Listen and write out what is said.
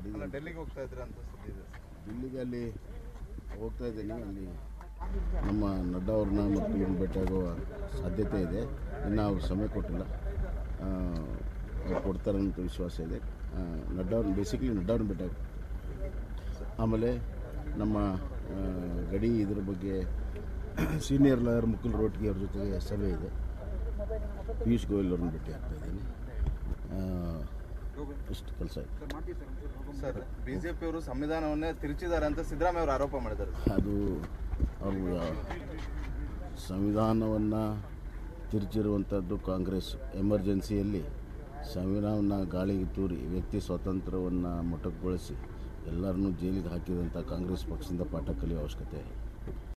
ಮಾಡಿದ್ದೀನಿ ಅಲ್ಲ ಡೆಲ್ಲಿಗೆ ಹೋಗ್ತಾ ಇದ್ರೆ ಅಂತ ಸುದ್ದಿ ಇದೆ ಸರ್. ದಿಲ್ಲಿಗೆ ಅಲ್ಲಿ ಹೋಗ್ತಾ ಇದ್ದೀನಿ ಅಲ್ಲಿ ನಮ್ಮ ನಡ್ಡಾ ಅವ್ರನ್ನ ಮತ್ತು ಇವ್ರನ್ನ ಭೇಟಿಯಾಗುವ ಸಾಧ್ಯತೆ ಇದೆ ಇನ್ನು ಅವ್ರು ಸಮಯ ಕೊಟ್ಟಿಲ್ಲ ಆ, ಅವ್ರು ಕೊಡ್ತಾರೆ ಅಂತ ವಿಶ್ವಾಸ ಇದೆ ಆ, ನಡ್ಡಾ ಅವ್ರನ್ನ ಬೇಸಿಕ್ಲಿ ನಡ್ಡಾ ಅವ್ರನ್ನ ಭೇಟಿ ಆಗ್ಬೇಕು ಆಮೇಲೆ ನಮ್ಮ ಆ, ಗಡಿ ಇದ್ರ ಬಗ್ಗೆ ಸೀನಿಯರ್ ಲಾಯರ್ ಮುಕುಲ್ ರೋಟ್ಗಿ ಅವ್ರ ಜೊತೆಗೆ ಸಭೆ ಇದೆ ಪಿಯೂಷ್ ಗೋಯಲ್ ಅವ್ರನ್ನ ಭೇಟಿ ಆಗ್ತಾ ಇದ್ದೀನಿ ಇಷ್ಟು ಕೆಲಸ ಇದೆ ಸರ್ ಬಿಜೆಪಿ ಅವರು ಸಂವಿಧಾನವನ್ನೇ ತಿರುಚಿದ್ದಾರೆ ಅಂತ ಸಿದ್ದರಾಮಯ್ಯ ಅವರು ಆರೋಪ ಮಾಡಿದ್ದಾರೆ ಸರ್. ಅದು ಅವರು ಸಂವಿಧಾನವನ್ನು ತಿರುಚಿರುವಂಥದ್ದು ಕಾಂಗ್ರೆಸ್ ಎಮರ್ಜೆನ್ಸಿಯಲ್ಲಿ ಸಂವಿಧಾನವನ್ನು ಗಾಳಿಗೆ ತೂರಿ ವ್ಯಕ್ತಿ ಸ್ವಾತಂತ್ರ್ಯವನ್ನು ಮೊಟಕುಗೊಳಿಸಿ ಎಲ್ಲರನ್ನೂ ಜೈಲಿಗೆ ಹಾಕಿದಂಥ ಕಾಂಗ್ರೆಸ್ ಪಕ್ಷದಿಂದ ಪಾಠ ಕಲಿಯುವ ಅವಶ್ಯಕತೆ